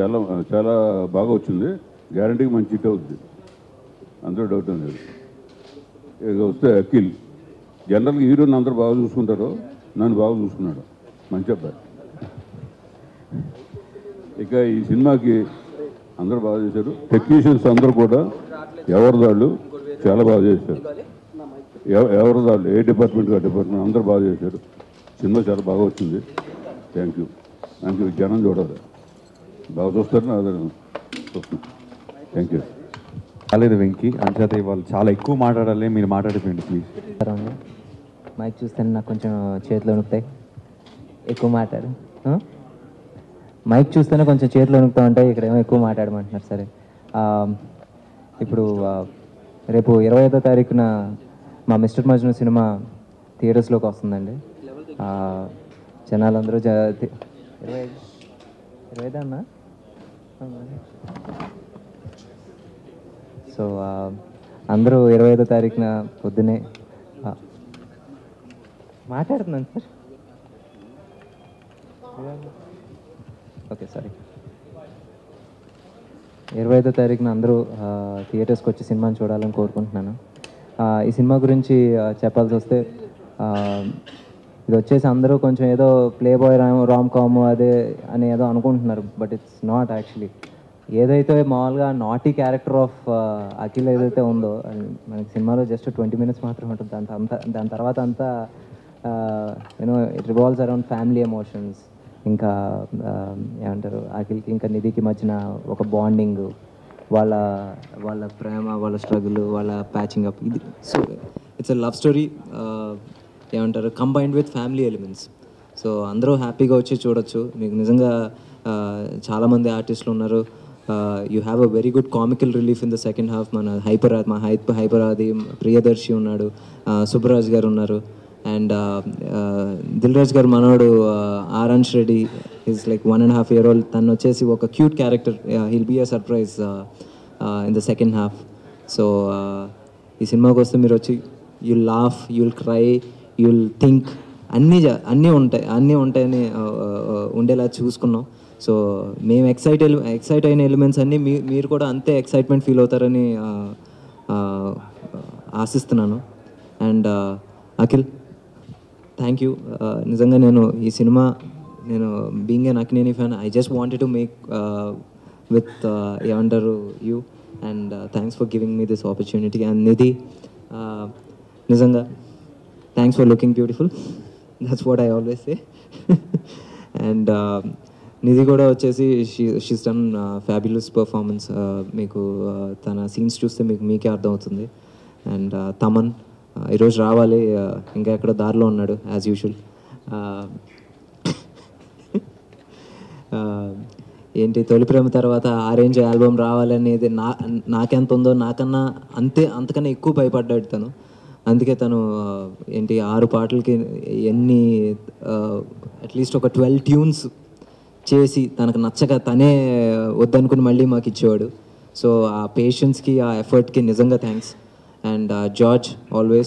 చాలా చాలా బాగా వచ్చింది గ్యారంటీకి మంచి హిట్ అవుతుంది అందులో డౌట్ ఏం లేదు ఇక వస్తే అఖిల్ జనరల్గా హీరోని అందరూ బాగా చూసుకుంటారు నన్ను బాగా చూసుకున్నాడు మంచి అబ్బాయి ఇక ఈ సినిమాకి అందరూ బాగా చేశారు టెక్నీషియన్స్ అందరూ కూడా ఎవరి వాళ్ళు చాలా బాగా చేశారు ఎవ- ఎవరి వాళ్ళు ఏ డిపార్ట్మెంట్ ఆ డిపార్ట్మెంట్ అందరూ బాగా చేశారు సినిమా చాలా బాగా వచ్చింది థ్యాంక్ యూ థ్యాంక్ యూ జనం చూడాలి బాగా చూస్తారని అదే చూస్తున్నాను థ్యాంక్ యూ రాలేదు వెంకీ అంచేత వాళ్ళు చాలా ఎక్కువ మాట్లాడాలి మీరు మాట్లాడిపోయింది ప్లీజ్ ఉంది మైక్ చూస్తే నాకు కొంచెం చేతిలో వణుకుతాయి ఎక్కువ మాట్లాడు ఆ? మైక్ చూస్తేనే కొంచెం చేతిలో వణుకుతూ ఉంటాయి ఇక్కడ ఏమో ఎక్కువ మాట్లాడమంటున్నారు సరే ఆ, ఇప్పుడు ఆ, రేపు ఇరవై ఐదో తారీఖున మా మిస్టర్ మజ్ను సినిమా థియేటర్స్లోకి వస్తుందండి ఆ, జనాలందరూ జ తి- ఇరవై ఐదు ఇరవై ఐదు అన్నా సో ఆ, అందరూ ఇరవై ఐదో తారీఖున పొద్దునే ఆ, మాట్లాడుతున్నాను సార్ ఓకే సారీ ఇరవై ఐదో తారీఖున అందరూ ఆ, థియేటర్స్కి వచ్చి సినిమాని చూడాలని కోరుకుంటున్నాను ఆ, ఈ సినిమా గురించి ఆ, చెప్పాల్సి వస్తే ఆ, ఇది వచ్చేసి అందరూ కొంచెం ఏదో playboy rom rom com అదే అని ఏదో అనుకుంటున్నారు బట్ ఇట్స్ నాట్ యాక్చువల్లీ ఏదైతే మామూలుగా నాటీ క్యారెక్టర్ ఆఫ్ అఖిల్ ఏదైతే ఉందో అది మనకి సినిమాలో జస్ట్ ట్వంటీ మినిట్స్ మాత్రమే ఉంటుంది దాని అంతా దాని తర్వాత అంతా you know it revolves around family emotions ఇంకా ఆ, ఏమంటారు అఖిల్కి ఇంకా నిధికి మధ్యన ఒక బాండింగ్ వాళ్ళ వాళ్ళ ప్రేమ వాళ్ళ స్ట్రగుల్ వాళ్ళ ప్యాచింగ్ అప్ ఇది so it's a love story ఏమంటారు combined with family elements so అందరూ హ్యాపీగా వచ్చి చూడొచ్చు మీకు నిజంగా ఆ, చాలామంది ఆర్టిస్టులు ఉన్నారు you have a very good comical relief in the second half మన హైపర్ మా హైప్ హైపర్ ఆది ప్రియదర్శి ఉన్నాడు ఆ, సుబ్బరాజ్ గారు ఉన్నారు అండ్ దిల్ రాజ్ గారు మనోడు orange Reddy is like one and half year old తను వచ్చేసి ఒక cute character he'll be a surprise in the second half so ఈ సినిమాకి వస్తే మీరు వచ్చి you'll laugh you'll cry you'll think అన్నీ జ- అన్నీ ఉంటాయి అన్నీ ఉంటాయని ఆ, ఆ, ఆ, ఉండేలా చూసుకున్నాం సో మేము ఎక్సైట్ ఎక్సైట్ అయిన ఎలిమెంట్స్ అన్నీ మీ మీరు కూడా అంతే ఎక్సైట్మెంట్ ఫీల్ అవుతారని ఆ, ఆ, ఆశిస్తున్నాను అండ్ అఖిల్ థ్యాంక్ యూ నిజంగా నేను ఈ సినిమా నేను being an Akkineni fan I just wanted to make with ఏమంటారు you and thanks for giving me this opportunity and Nidhi uh, నిజంగా thanks for looking beautiful that's what I always say and Nidhi కూడా వచ్చేసి she's done fabulous performance మీకు uh, తన scenes చూస్తే మీకు మీకే అర్థమవుతుంది అండ్ తమన్ uh, ఈరోజు రావాలి uh, ఇంకా ఎక్కడో దారిలో ఉన్నాడు యాజ్ యూజువల్ ఏంటి తొలి ప్రేమ తర్వాత ఆరెంజ్ ఆల్బమ్ రావాలనేది నా నాకెంత ఉందో నాకన్నా అంతే అంతకన్నా ఎక్కువ భయపడ్డాడు తను అందుకే తను ఆ, ఏంటి ఆరు పాటలకి ఎన్ని అట్లీస్ట్ ఒక ట్వెల్వ్ ట్యూన్స్ చేసి తనకు నచ్చక తనే వద్దనుకుని మళ్ళీ మాకు ఇచ్చేవాడు సో ఆ పేషెన్స్కి ఆ ఎఫర్ట్కి నిజంగా థ్యాంక్స్ అండ్ జార్జ్ ఆల్వేస్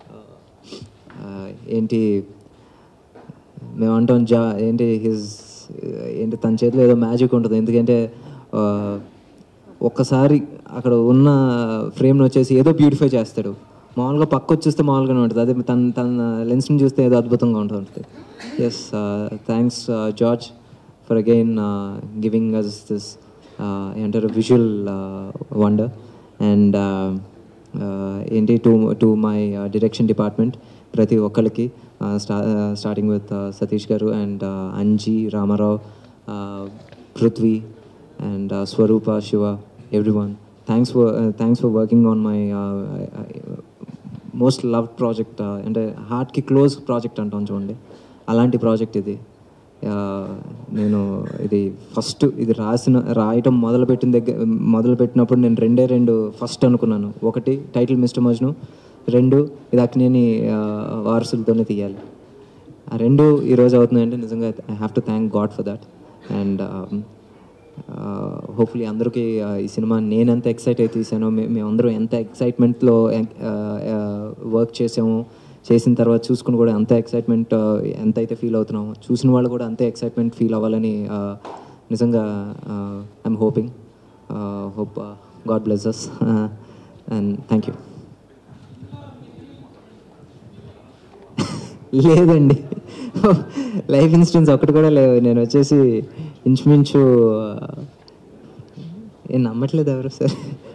ఏంటి మేము అంటాం జా ఏంటి హిజ్ ఏంటి తన చేతిలో ఏదో మ్యాజిక్ ఉంటుంది ఎందుకంటే ఆ, ఒక్కసారి అక్కడ ఉన్న ఫ్రేమ్ని వచ్చేసి ఏదో బ్యూటిఫై చేస్తాడు మామూలుగా పక్క వచ్చి చూస్తే మామూలుగానే ఉంటుంది అదే తన తన లెన్స్ని చూస్తే ఏదో అద్భుతంగా ఉంటుంది yes thanks George for again giving us this ఏంటారు విజువల్ వండర్ అండ్ ఏంటి to to my direction department ప్రతి ఒక్కరికి స్టా starting with Satish garu and Anji Ramarao Prithvi and Swaroopa Shiva everyone thanks for thanks for working on my most love project అంటే హార్ట్కి close project అంటాం చూడండి అలాంటి ప్రాజెక్ట్ ఇది ఆ, నేను ఇది ఫస్ట్ ఇది రాసిన రాయటం మొదలుపెట్టిన దగ్గర మొదలుపెట్టినప్పుడు నేను రెండే రెండు ఫస్ట్ అనుకున్నాను ఒకటి టైటిల్ మిస్టర్ మజ్ను రెండు ఇది అక్నేని ఆ, వారసులతోనే తీయాలి ఆ రెండు ఈరోజు అవుతున్నాయంటే నిజంగా I have to thank God for that and hopefully అందరికీ ఆ, ఈ సినిమా నేను ఎంత ఎక్సైట్ అయితే తీసానో మే మేమందరం ఎంత ఎక్సైట్మెంట్లో వర్క్ చేసామో చేసిన తర్వాత చూసుకుని కూడా అంత ఎక్సైట్మెంట్ ఎంత అయితే ఫీల్ అవుతున్నామో చూసిన వాళ్ళు కూడా అంతే ఎక్సైట్మెంట్ ఫీల్ అవ్వాలని ఆ, నిజంగా I'm hoping hope God blesses and thank you లేదండి లైఫ్ ఇన్సిడెంట్స్ ఒకటి కూడా లేవు నేను వచ్చేసి ఇంచుమించు ఏం నమ్మట్లేదు ఎవరు సార్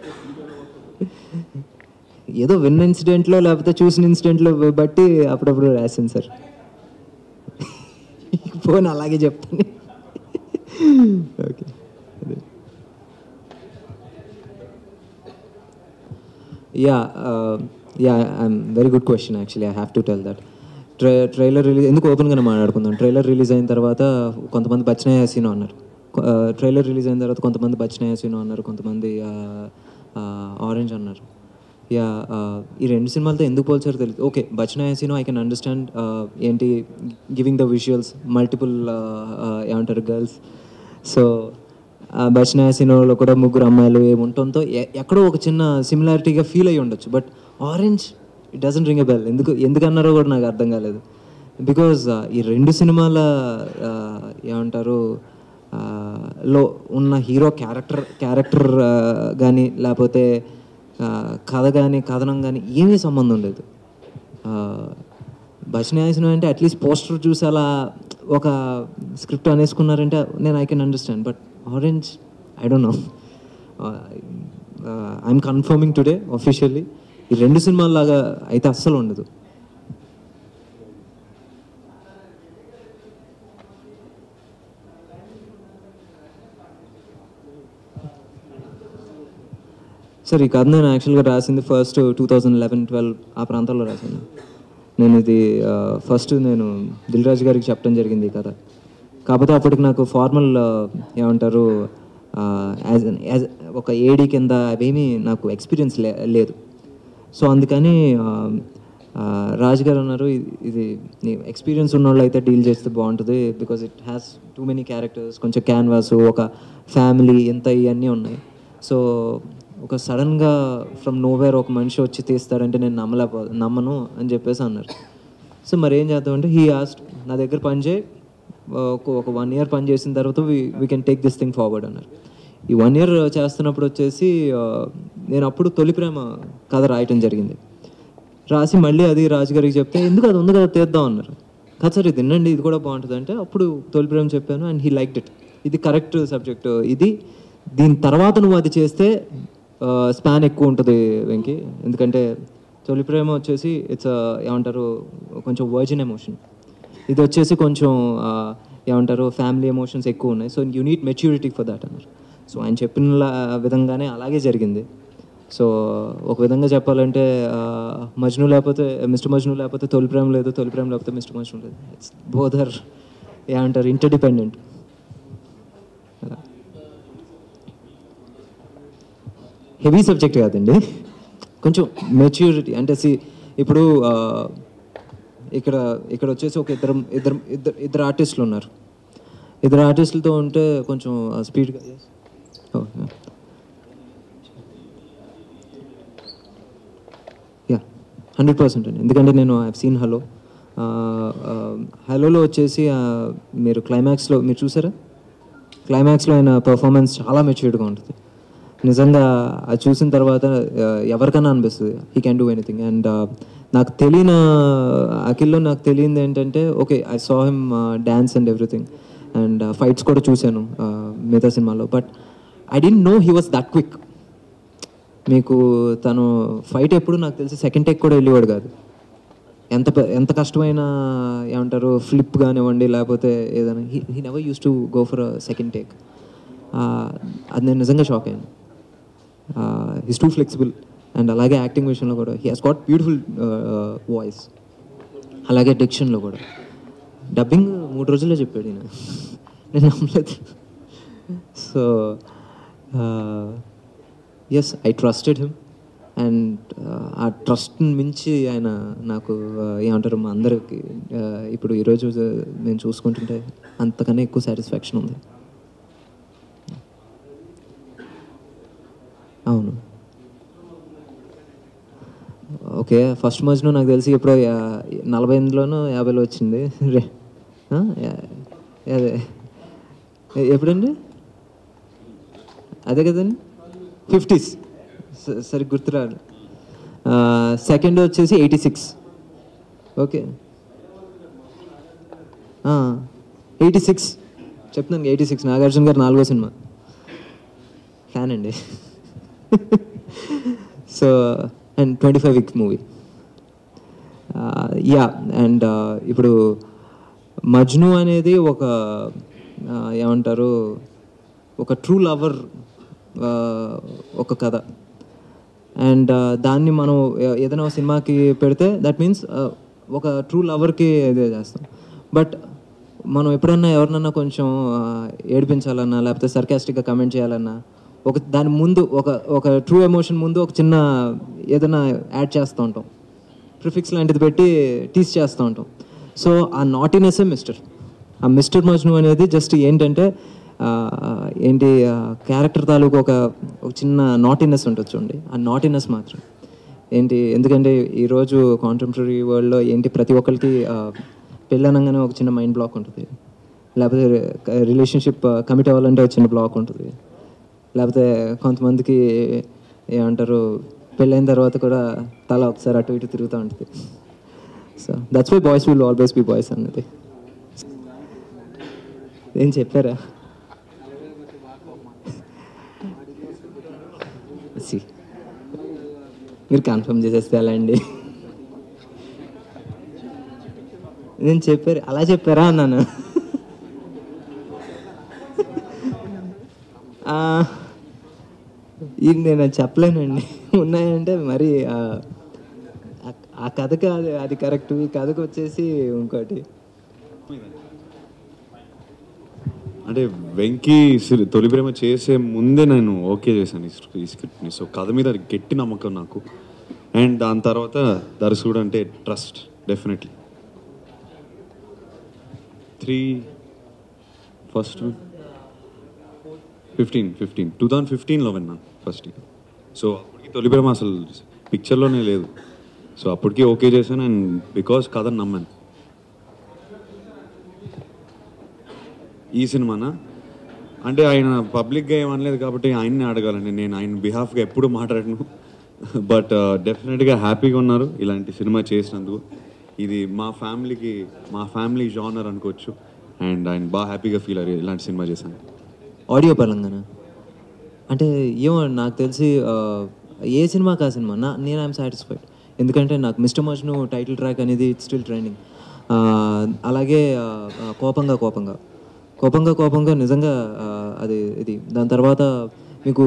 ఏదో విన్న ఇన్సిడెంట్లో లేకపోతే చూసిన ఇన్సిడెంట్లో బట్టి అప్పుడప్పుడు రాశాను సార్ ఫోన్ అలాగే చెప్తాను okay yeah yeah I'm very good question actually I have to tell that try trailer release ఎందుకు ఓపెన్గానే మాట్లాడుకుందాం ట్రైలర్ రిలీజ్ అయిన తర్వాత కొంతమంది బచ్చనయ్య హసీనో అన్నారు ట్రైలర్ రిలీజ్ అయిన తర్వాత కొంతమంది బచ్చనయ్య హసీనో అన్నారు కొంతమంది ఆరెంజ్ అన్నారు యా ఈ రెండు సినిమాలతో ఎందుకు పోల్చారో తెలియదు ఓకే బచ్చనయ్య హసీనో ఐ కెన్ అండర్స్టాండ్ ఏంటి గివింగ్ ద విజువల్స్ మల్టిపుల్ ఏమంటారు గర్ల్స్ సో బచ్నా సినిమాలో కూడా ముగ్గురు అమ్మాయిలు ఏముంటుందో ఎ- ఎక్కడో ఒక చిన్న సిమిలారిటీగా ఫీల్ అయ్యి ఉండొచ్చు but orange it doesn't ring a bell ఎందుకు ఎందుకు అన్నారో కూడా నాకు అర్థం కాలేదు బికాజ్ ఈ రెండు సినిమాల ఆ, ఏమంటారు ఆ, లో ఉన్న హీరో క్యారెక్టర్ క్యారెక్టర్ కానీ లేకపోతే ఆ, కథ కానీ కథనం కానీ ఏమీ సంబంధం లేదు భజనాయసనం అంటే అట్లీస్ట్ పోస్టర్ చూసి అలా ఒక స్క్రిప్ట్ అనేసుకున్నారంటే నేను I can understand but orange I don't know I'm confirming today officially ఈ రెండు సినిమాల్లాగా అయితే అస్సలు ఉండదు సార్ ఈ కథ నేను యాక్చువల్గా రాసింది first two thousand eleven twelve ఆ ప్రాంతాల్లో రాశాను నేను ఇది ఫస్ట్ నేను దిల్ రాజు గారికి చెప్పడం జరిగింది ఈ కథ కాకపోతే అప్పటికి నాకు ఫార్మల్ ఏమంటారు యాజ్ యాజ్ ఒక ఏడీ కింద అవేమీ నాకు ఎక్స్పీరియన్స్ లే లేదు సో అందుకని ఆ, ఆ, రాజు గారు అన్నారు "ఇది- ఇది నీ ఎక్స్పీరియన్స్ ఉన్న వాళ్ళు అయితే డీల్ చేస్తే బాగుంటుంది because it has too many characters కొంచెం క్యాన్వాస్ ఒక ఫ్యామిలీ ఎంత ఇవన్నీ ఉన్నాయి సో ఒక సడన్గా ఫ్రమ్ నోవేర్ ఒక మనిషి వచ్చి తీస్తాడంటే నేను నమ్మలేకపో నమ్మను అని చెప్పేసి అన్నారు సో మరి ఏం చేద్దామంటే హీ ఆస్ట్ నా దగ్గర పని చేయి ఒక ఒక వన్ ఇయర్ పని చేసిన తర్వాత we can take this thing forward అన్నారు ఈ వన్ ఇయర్ చేస్తున్నప్పుడు వచ్చేసి ఆ, నేను అప్పుడు తొలి ప్రేమ కథ రాయటం జరిగింది రాసి మళ్ళీ అది రాజుగారికి చెప్తే ఎందుకు అది ఉంది కదా తీద్దాం అన్నారు కాదు సార్ ఇది తినండి ఇది కూడా బాగుంటుంది అంటే అప్పుడు తొలి ప్రేమ చెప్పాను అండ్ హీ లైక్ ఇట్ ఇది కరెక్ట్ సబ్జెక్ట్ ఇది దీని తర్వాత నువ్వు అది చేస్తే స్పాన్ ఎక్కువ ఉంటుంది వెంకి ఎందుకంటే తొలి ప్రేమ వచ్చేసి ఇట్స్ ఏమంటారు కొంచెం వర్జిన్ ఎమోషన్ ఇది వచ్చేసి కొంచెం ఆ, ఏమంటారు ఫ్యామిలీ ఎమోషన్స్ ఎక్కువ ఉన్నాయి so you need maturity for that అన్నారు సో ఆయన చెప్పిన లా- విధంగానే అలాగే జరిగింది సో ఒక విధంగా చెప్పాలంటే ఆ, మజ్ను లేకపోతే మిస్టర్ మజ్ను లేకపోతే తొలి ప్రేమ లేదు తొలి ప్రేమ లేకపోతే మిస్టర్ మజ్ను లేదు ఇట్స్ బోధర్ ఏమంటారు ఇంటర్డిపెండెంట్ హెవీ సబ్జెక్ట్ కాదండి కొంచెం మెచ్యూరిటీ అంటే సి ఇప్పుడు ఆ, ఇక్కడ ఇక్కడ వచ్చేసి ఒక ఇద్దరు ఇద్దరు ఇద్దరు ఇద్దరు ఆర్టిస్టులు ఉన్నారు ఇద్దరు ఆర్టిస్టులతో ఉంటే కొంచెం స్పీడ్గా యా హండ్రెడ్ పర్సెంట్ అండి ఎందుకంటే నేను ఐ సీన్ హలో హలోలో వచ్చేసి ఆ, మీరు క్లైమాక్స్లో మీరు చూసారా క్లైమాక్స్లో ఆయన పర్ఫార్మెన్స్ చాలా మెచ్యూర్డ్గా ఉంటుంది నిజంగా అది చూసిన తర్వాత ఆ, ఎవరికైనా అనిపిస్తుంది he can do anything and నాకు తెలియని అఖిల్లో నాకు తెలియంది ఏంటంటే okay I saw him dance and everything and fights కూడా చూశాను ఆ, మిగతా సినిమాలో but I don't know he was that quick మీకు తను ఫైట్ ఎప్పుడు నాకు తెలిసి సెకండ్ టేక్ కూడా వెళ్ళేవాడు కాదు ఎంత పె- ఎంత కష్టమైన ఏమంటారు ఫ్లిప్ కానివ్వండి లేకపోతే ఏదైనా he never used to go for second take అది నేను నిజంగా షాక్ అయ్యాను హిస్ టూ ఫ్లెక్సిబుల్ అండ్ అలాగే యాక్టింగ్ విషయంలో కూడా he has got beautiful voice అలాగే డిక్షన్లో కూడా డబ్బింగ్ మూడు రోజుల్లో చెప్పాడు ఈయన నేను నమ్మలేదు so yes I trusted him and ఆ ట్రస్ట్ని మించి ఆయన నాకు uh, ఏమంటారు మా అందరికి uh, ఇప్పుడు ఈరోజు నేను చూసుకుంటుంటే అంతకన్నా ఎక్కువ సాటిస్ఫాక్షన్ ఉంది అవును ఓకే ఫస్ట్ మజ్ను నాకు తెలిసి ఇప్పుడు నలభై ఎనిమిదిలోనూ యాభైలో వచ్చింది రే ఆ? యా- అదే ఎ- ఎప్పుడండి అదే కదండి ఫిఫ్టీస్ సరి గుర్తురాడు సెకండ్ వచ్చేసి eighty six okay eighty six చెప్తున్నాను ఎయిటీ సిక్స్ నాగార్జున గారు నాలుగో సినిమా ఫ్యాన్ అండి so and twenty five weeks movie yeah and ఇప్పుడు మజ్ను అనేది ఒక ఆ, ఏమంటారు ఒక ట్రూ లవర్ ఒక కథ అండ్ దాన్ని మనం ఏ- ఏదైనా ఒక సినిమాకి పెడితే దట్ మీన్స్ ఒక ట్రూ లవర్కి ఇదే చేస్తాం బట్ మనం ఎప్పుడన్నా ఎవరినన్నా కొంచెం ఆ, ఏడిపించాలన్నా లేకపోతే సర్కాస్టిక్గా కమెంట్ చేయాలన్నా ఒక దాని ముందు ఒక ఒక ట్రూ ఎమోషన్ ముందు ఒక చిన్న ఏదైనా యాడ్ చేస్తూ ఉంటాం ప్రిఫిక్స్ లాంటిది పెట్టి టీస్ చేస్తూ ఉంటాం సో ఆ నాటినెస్సే మిస్టర్ ఆ మిస్టర్ మజ్ను అనేది జస్ట్ ఏంటంటే ఆ, ఏంటి క్యారెక్టర్ తాలూకు ఒక ఒక చిన్న నాటినెస్ ఉంటుంది చూడండి ఆ నాటినెస్ మాత్రం ఏంటి ఎందుకంటే ఈరోజు కాంటెంపరీ వరల్డ్లో ఏంటి ప్రతి ఒక్కరికి ఆ, పెళ్ళి అనగానే ఒక చిన్న మైండ్ బ్లాక్ ఉంటుంది లేకపోతే రిలేషన్షిప్ కమిట్ అవ్వాలంటే ఒక చిన్న బ్లాక్ ఉంటుంది లేకపోతే కొంతమందికి ఏమంటారు పెళ్ళైన తర్వాత కూడా తల ఒకసారి అటు ఇటు తిరుగుతూ ఉంటుంది so that's why boys will always be boys అన్నది ఏం చెప్పారా See. మీరు కన్ఫర్మ్ చేసేస్తే ఎలా అండి నేను చెప్పారు అలా చెప్పారా అన్నాను ఆ, ఇది నేను అది చెప్పలేనండి ఉన్నాయంటే మరి ఆ, ఆ- ఆ కథకి అది అది కరెక్ట్ ఈ కథకు వచ్చేసి ఇంకోటి అంటే వెంకీ సిరి- తొలి ప్రేమ చేసే ముందే నేను ఓకే చేశాను ఈ స్క్రి- ఈ స్క్రిప్ట్ని సో కథ మీద గట్టి నమ్మకం నాకు అండ్ దాని తర్వాత దర్శకుడు అంటే trust definitely three first fifteen fifteen two thousand ఫిఫ్టీన్లో విన్నాను ఫస్ట్ సో అప్పటికి తొలి ప్రేమ అసలు పిక్చర్లోనే లేదు సో అప్పటికి ఓకే చేశాను అండ్ బికాస్ కథను నమ్మాను ఈ సినిమానా అంటే ఆయన పబ్లిక్గా ఏమనలేదు కాబట్టి ఆయన్ని అడగాలండి నేను ఆయన బిహాఫ్గా ఎప్పుడు మాట్లాడను బట్ డెఫినెట్గా హ్యాపీగా ఉన్నారు ఇలాంటి సినిమా చేసినందుకు ఇది మా ఫ్యామిలీకి మా ఫ్యామిలీ జానర్ అనుకోవచ్చు అండ్ ఆయన బాగా హ్యాపీగా ఫీల్ అయ్యారు ఇలాంటి సినిమా చేశాను ఆడియో పరంగానా అంటే ఏమో నాకు తెలిసి ఆ, ఏ సినిమా కా సినిమా నా నేను ఐఎమ్ సాటిస్ఫైడ్ ఎందుకంటే నాకు మిస్టర్ మజ్ను టైటిల్ ట్రాక్ అనేది ఇట్స్ స్టిల్ ట్రైనింగ్ అలాగే ఆ, ఆ, కోపంగా కోపంగా కోపంగా కోపంగా నిజంగా ఆ, అది ఇది దాని తర్వాత మీకు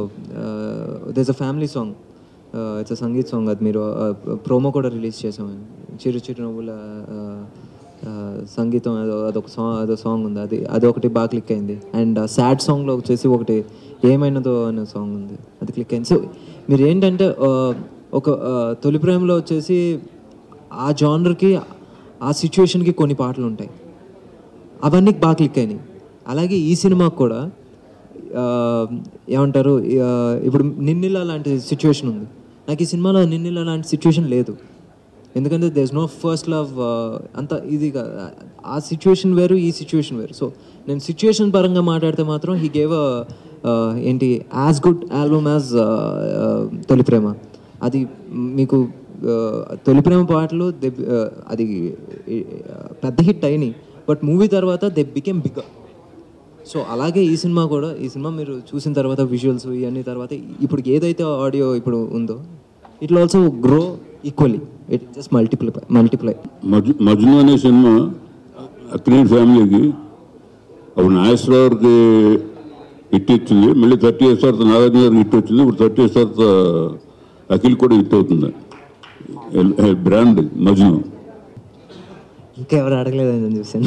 this a family song it's a sangeet song అది మీరు ప్రోమో కూడా రిలీజ్ చేసాము చిరు చిరు నవ్వుల ఆ, ఆ, సంగీతం అదో అదొక సాంగ్ అదో సాంగ్ ఉంది అది అది ఒకటి బాగా క్లిక్ అయింది అండ్ సాడ్ సాంగ్లో వచ్చేసి ఒకటి ఏమైనదో అనే సాంగ్ ఉంది అది క్లిక్ అయింది సో మీరు ఏంటంటే ఆ, ఒక ఆ, తొలి ప్రేమలో వచ్చేసి ఆ జానర్కి ఆ సిచ్యువేషన్కి కొన్ని పాటలు ఉంటాయి అవన్నీ బాగా క్లిక్ అయినాయి అలాగే ఈ సినిమాకు కూడా ఆ, ఏమంటారు ఆ, ఇప్పుడు నిన్నిలా లాంటి సిచ్యువేషన్ ఉంది నాకు ఈ సినిమాలో నిన్నిలా లాంటి సిచ్యువేషన్ లేదు ఎందుకంటే దేస్ నో ఫస్ట్ లవ్ అంత ఇది కా- ఆ సిచ్యువేషన్ వేరు ఈ సిచ్యువేషన్ వేరు సో నేను సిచ్యువేషన్ పరంగా మాట్లాడితే మాత్రం హీ గేవ్ ఏంటి as good album as Tholi Prema అది మీకు ఆ, తొలి ప్రేమ పాటలు దే అది ఆ, పెద్ద హిట్ అయినాయి బట్ మూవీ తర్వాత దే బికెమ్ బిగ్గర్ సో అలాగే ఈ సినిమా కూడా ఈ సినిమా మీరు చూసిన తర్వాత విజువల్స్ ఇవన్నీ తర్వాత ఇప్పుడు ఏదైతే ఆడియో ఇప్పుడు ఉందో it also grow equally it just multiply multiply మజు మజ్ను అనే సినిమా అక్కినేని ఫ్యామిలీకి అప్పుడు నాగేశ్వరరావుకి హిట్ ఇచ్చింది మళ్ళీ థర్టీ ఇయర్స్ తర్వాత నాగార్జున గారికి హిట్ వచ్చింది ఇప్పుడు థర్టీ ఇయర్స్ తర్వాత అఖిల్ కూడా హిట్ అవుతుంది బ్రాండ్ మజ్ను ఇంకా ఎవరు అడగలేదని నేను చూశాను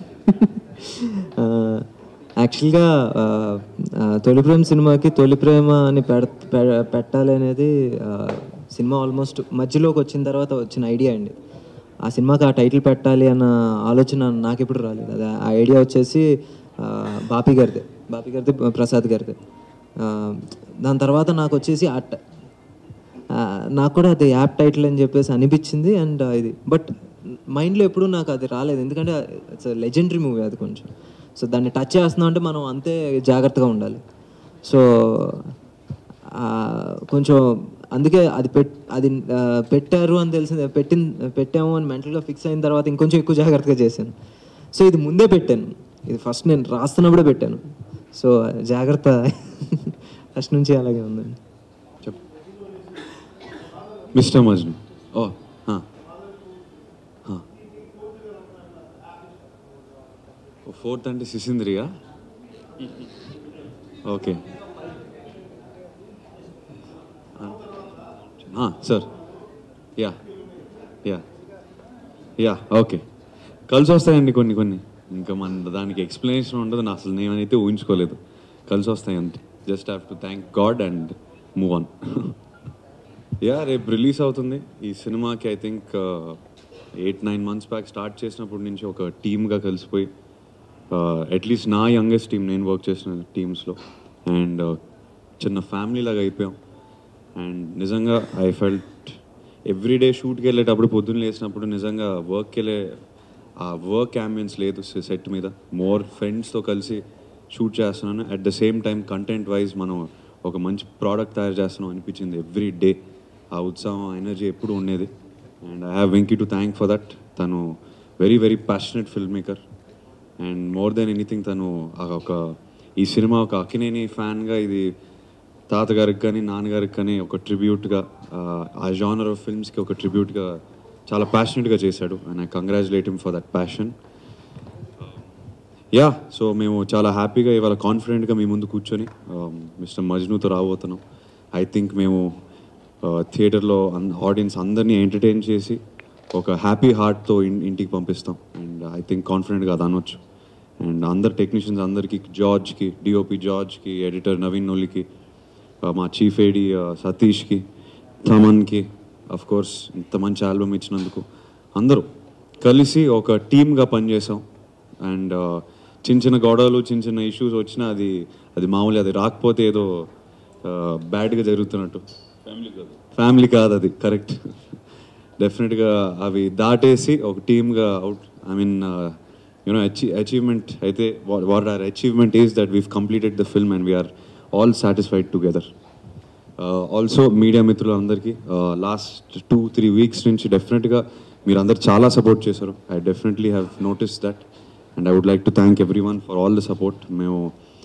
యాక్చువల్గా తొలి ప్రేమ సినిమాకి తొలి ప్రేమ అని పెడ పె- పెట్టాలి అనేది ఆ, సినిమా ఆల్మోస్ట్ మధ్యలోకి వచ్చిన తర్వాత వచ్చిన ఐడియా అండి ఆ సినిమాకి ఆ టైటిల్ పెట్టాలి అన్న ఆలోచన నాకు ఎప్పుడు రాలేదు అది ఆ ఐడియా వచ్చేసి ఆ, బాపి గారిదే బాపి గారిది ప్రసాద్ గారిదే ఆ, దాని తర్వాత నాకు వచ్చేసి ఆ ట- ఆ, నాకు కూడా అది యాప్ టైటిల్ అని చెప్పేసి అనిపించింది అండ్ ఇది బట్ మైండ్లో ఎప్పుడూ నాకు అది రాలేదు ఎందుకంటే ఇట్స్ లెజెండరీ మూవీ అది కొంచెం సో దాన్ని టచ్ చేస్తున్నాం అంటే మనం అంతే జాగ్రత్తగా ఉండాలి సో ఆ, కొంచెం అందుకే అది పెట్ అది ఆ, పెట్టారు అని తెలిసింది పెట్టిన పెట్టాము అని మెంటల్గా ఫిక్స్ అయిన తర్వాత ఇంకొంచెం ఎక్కువ జాగ్రత్తగా చేశాను సో ఇది ముందే పెట్టాను ఇది ఫస్ట్ నేను రాస్తున్నప్పుడే పెట్టాను సో జాగ్రత్త ఫస్ట్ నుంచి అలాగే ఉందండి చెప్పు మిస్టర్ మజ్ను ఓ ఆ. ఆ. ఓ ఫోర్త్ అంటే సిసింద్రియా okay sir yeah yeah yeah okay కలిసి వస్తాయండి కొన్ని కొన్ని ఇంకా మన దానికి ఎక్స్ప్లెనేషన్ ఉండదు నా అసలు నేనైతే ఊహించుకోలేదు కలిసి వస్తాయి అంతే just have to thank God and move on yeah రేపు రిలీజ్ అవుతుంది ఈ సినిమాకి I think eight nine months back start చేసినప్పటి నుంచి ఒక టీమ్గా కలిసిపోయి అట్లీస్ట్ నా యంగెస్ట్ టీం నేను వర్క్ చేసిన టీమ్స్లో అండ్ చిన్న ఫ్యామిలీ లాగా అయిపోయాం అండ్ నిజంగా ఐ ఫెల్ట్ ఎవ్రీడే షూట్కి వెళ్ళేటప్పుడు పొద్దున్న లేసినప్పుడు నిజంగా వర్క్కి వెళ్ళే ఆ వర్క్ అంబియన్స్ లేదు సెట్ మీద మోర్ ఫ్రెండ్స్తో కలిసి షూట్ చేస్తున్నాను at the same time content wise మనం ఒక మంచి ప్రోడక్ట్ తయారు చేస్తున్నాం అనిపించింది ఎవ్రీ డే ఆ ఉత్సాహం ఎనర్జీ ఎప్పుడు ఉండేది and I have Venky to thank for that తను very very passionate film maker and more than anything తను ఆ ఒక ఈ సినిమా ఒక అకినేని ఫ్యాన్గా ఇది తాతగారికి కానీ నాన్నగారికి కానీ ఒక ట్రిబ్యూట్గా ఆ జానర్ ఆఫ్ ఫిల్మ్స్కి ఒక ట్రిబ్యూట్గా చాలా ప్యాషనెట్గా చేశాడు and I congratulate him for that passion yeah so మేము చాలా హ్యాపీగా ఇవాళ కాన్ఫిడెంట్గా మీ ముందు కూర్చొని మిస్టర్ మజ్నుతో రాబోతున్నాం ఐ థింక్ మేము థియేటర్లో ఆడియన్స్ అందరినీ ఎంటర్టైన్ చేసి ఒక హ్యాపీ హార్ట్తో ఇంటికి పంపిస్తాం అండ్ ఐ థింక్ కాన్ఫిడెంట్గా అది అనొచ్చు అండ్ అందరు టెక్నీషియన్స్ అందరికీ జార్జ్కి డిఓపి జార్జ్కి ఎడిటర్ నవీన్ నోలికి మా చీఫ్ ఏడి సతీష్కి థమన్కి అఫ్ కోర్స్ ఇంత మంచి ఆల్బమ్ ఇచ్చినందుకు అందరూ కలిసి ఒక టీమ్గా పనిచేసాం అండ్ చిన్న చిన్న గొడవలు చిన్న చిన్న ఇష్యూస్ వచ్చినా అది అది మామూలు అది రాకపోతే ఏదో బ్యాడ్గా జరుగుతున్నట్టు ఫ్యామిలీ కాదు ఫ్యామిలీ కాదు అది కరెక్ట్ డెఫినెట్గా అవి దాటేసి ఒక టీమ్గా అవుట్ ఐ మీన్ యూనో అచీ అచీవ్మెంట్ అయితే what are achievement is that we've completed the film and we're all satisfied together also media మిత్రులందరికీ లాస్ట్ టూ త్రీ వీక్స్ నుంచి డెఫినెట్గా మీరు అందరు చాలా సపోర్ట్ చేశారు I definitely have notice that and I would like to thank everyone for all the support మేము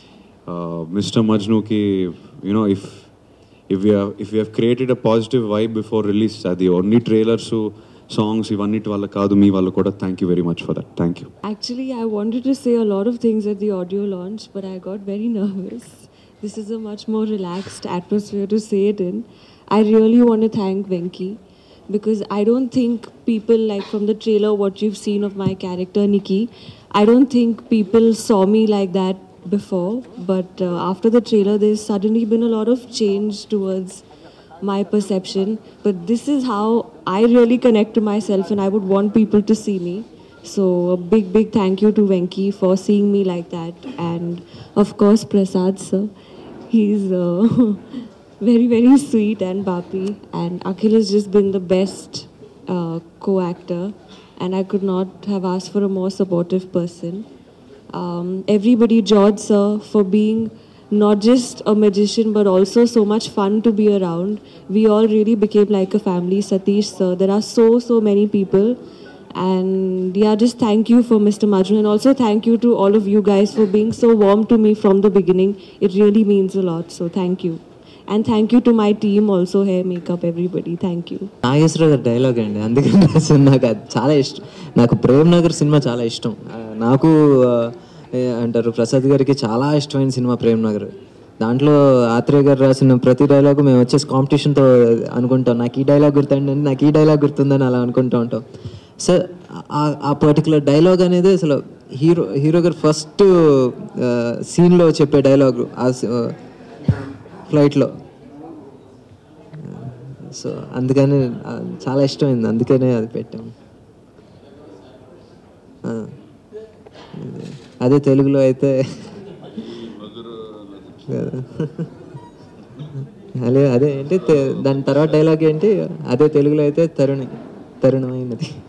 mister మజ్నుకి you know if if you if you have created a positive vibe before release అది only trailers songs ఇవన్నిటి వల్ల కాదు మీ వల్ల కూడా thank you very much for that thank you Actually, I wanted to say a lot of things at the audio launch, but I got very nervous. This is a much more relaxed atmosphere to say it in. I really want to thank Venki because I don't think people, like from the trailer, what you've seen of my character, Nikki, I don't think people saw me like that before. But uh, after the trailer, there's suddenly been a lot of change towards my perception. But this is how I really connect to myself, and I would want people to see me. So a big, big thank you to Venki for seeing me like that, and of course Prasad sir. He's uh, very, very sweet and bapi, and Akhil has just been the best uh, co-actor, and I could not have asked for a more supportive person. Um, everybody, George sir, for being not just a magician but also so much fun to be around. We all really became like a family. Satish sir, there are so so many people, and yeah, just thank you for Mr. Majnu, and also thank you to all of you guys for being so warm to me from the beginning. It really means a lot. So thank you, and thank you to my team also, hair, makeup, everybody. Thank you. Nageswararao గారి dialogue అండి అందుకని రాసాను. నాకు అది చాలా ఇష్టం నాకు Prem Nagar cinema చాలా ఇష్టం ఆ, నాకు ఆ, ఏ అంటారు ప్రసాద్ గారికి చాలా ఇష్టమైన సినిమా ప్రేమ్ నగర్ దాంట్లో ఆత్రేయ గారు రాసిన ప్రతి డైలాగు మేము వచ్చేసి కాంపిటీషన్తో అనుకుంటాం నాకు ఈ డైలాగ్ గుర్తుందండి నాకు ఈ డైలాగ్ గుర్తుందని అలా అనుకుంటూ ఉంటాం సార్ ఆ- ఆ పర్టికులర్ డైలాగ్ అనేది అసలు హీరో హీరో గారు ఫస్ట్ సీన్లో చెప్పే డైలాగ్ ఆ ఫ్లైట్లో సో అందుకని ఆ, చాలా ఇష్టమైంది అందుకనే అది పెట్టాము ఆ. అదే తెలుగులో అయితే అదే అదే ఏంటి తె- దాని తర్వాత డైలాగ్ ఏంటి అదే తెలుగులో అయితే తరుణి తరుణమైనది